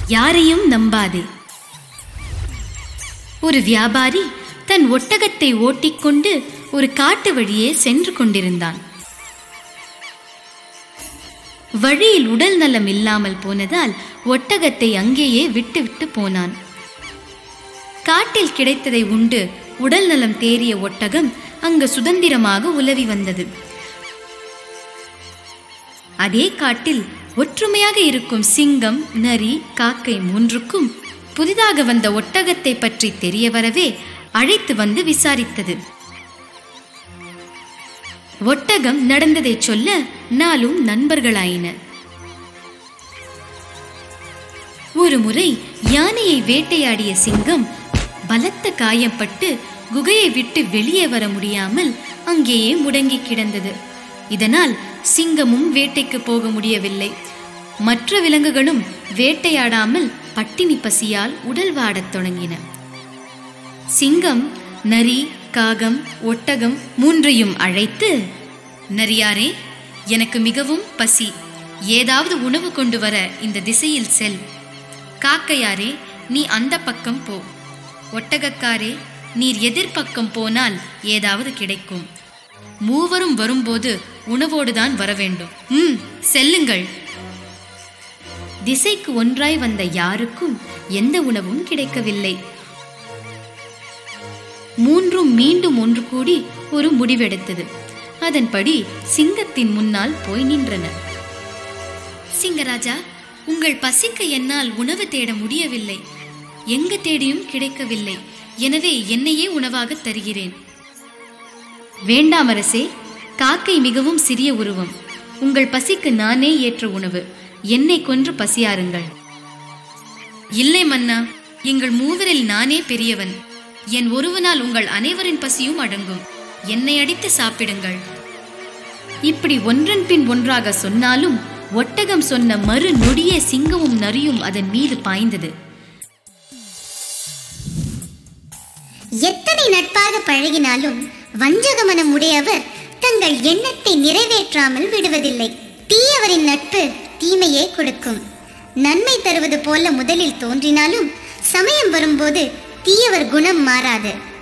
யாரையும் நம்பாதே ஒரு வியாபாரி தன் ஒட்டகத்தை ஓட்டிக்கொண்டு ஒரு காட்டு வழியே சென்று கொண்டிருந்தான் வழியில் உடல் நலம் இல்லாமல் போனதால் ஒட்டகத்தை அங்கேயே விட்டுவிட்டு போனான் காட்டில் கிடைத்ததை உண்டு உடல் நலம் தேறிய ஒட்டகம் அங்கு சுதந்திரமாக உலவி வந்தது அதே காட்டில் ஒற்றுமையாக இருக்கும் சிங்கம் நரி காக்கை மூன்றுக்கும் புதிதாக வந்த ஒட்டகத்தை பற்றி தெரிய வரவே அழைத்து வந்து விசாரித்தது ஒட்டகம் நடந்ததை சொல்ல நாளும் நண்பர்களாயின ஒரு முறை யானையை வேட்டையாடிய சிங்கம் பலத்த காயப்பட்டு குகையை விட்டு வெளியே வர முடியாமல் அங்கேயே முடங்கி கிடந்தது இதனால் சிங்கமும் வேட்டைக்கு போக முடியவில்லை மற்ற விலங்குகளும் வேட்டையாடாமல் பட்டினி பசியால் உடல் வாடத் தொடங்கின சிங்கம் நரி காகம் ஒட்டகம் மூன்றையும் அழைத்து நரியாரே எனக்கு மிகவும் பசி ஏதாவது உணவு கொண்டு வர இந்த திசையில் செல் காக்கையாரே நீ அந்த பக்கம் போ ஒட்டகக்காரே நீர் எதிர்பக்கம் போனால் ஏதாவது கிடைக்கும் மூவரும் வரும்போது உணவோடுதான் வர வேண்டும் ம் செல்லுங்கள் திசைக்கு ஒன்றாய் வந்த யாருக்கும் எந்த உணவும் கிடைக்கவில்லை மூன்றும் மீண்டும் ஒன்று கூடி ஒரு முடிவெடுத்தது அதன்படி சிங்கத்தின் முன்னால் போய் நின்றன சிங்கராஜா உங்கள் பசிக்கு என்னால் உணவு தேட முடியவில்லை எங்கு தேடியும் கிடைக்கவில்லை எனவே என்னையே உணவாக தருகிறேன் வேண்டாம் அரசே காக்கை மிகவும் சிறிய உருவம் உங்கள் பசிக்கு நானே ஏற்ற உணவு என்னை கொன்று பசியாருங்கள் இல்லை மன்னா எங்கள் மூவரில் நானே பெரியவன் என் ஒருவனால் உங்கள் அனைவரின் பசியும் அடங்கும் என்னை அடித்து சாப்பிடுங்கள் இப்படி ஒன்றன் பின் ஒன்றாக சொன்னாலும் ஒட்டகம் சொன்ன மறு நொடியே சிங்கமும் நரியும் அதன் மீது பாய்ந்தது எத்தனை நட்பாக பழகினாலும் வஞ்சக மனம் உடையவர் தங்கள் எண்ணத்தை நிறைவேற்றாமல் விடுவதில்லை தீயவரின் நட்பு தீமையே கொடுக்கும் நன்மை தருவது போல முதலில் தோன்றினாலும் சமயம் வரும்போது தீயவர் குணம் மாறாது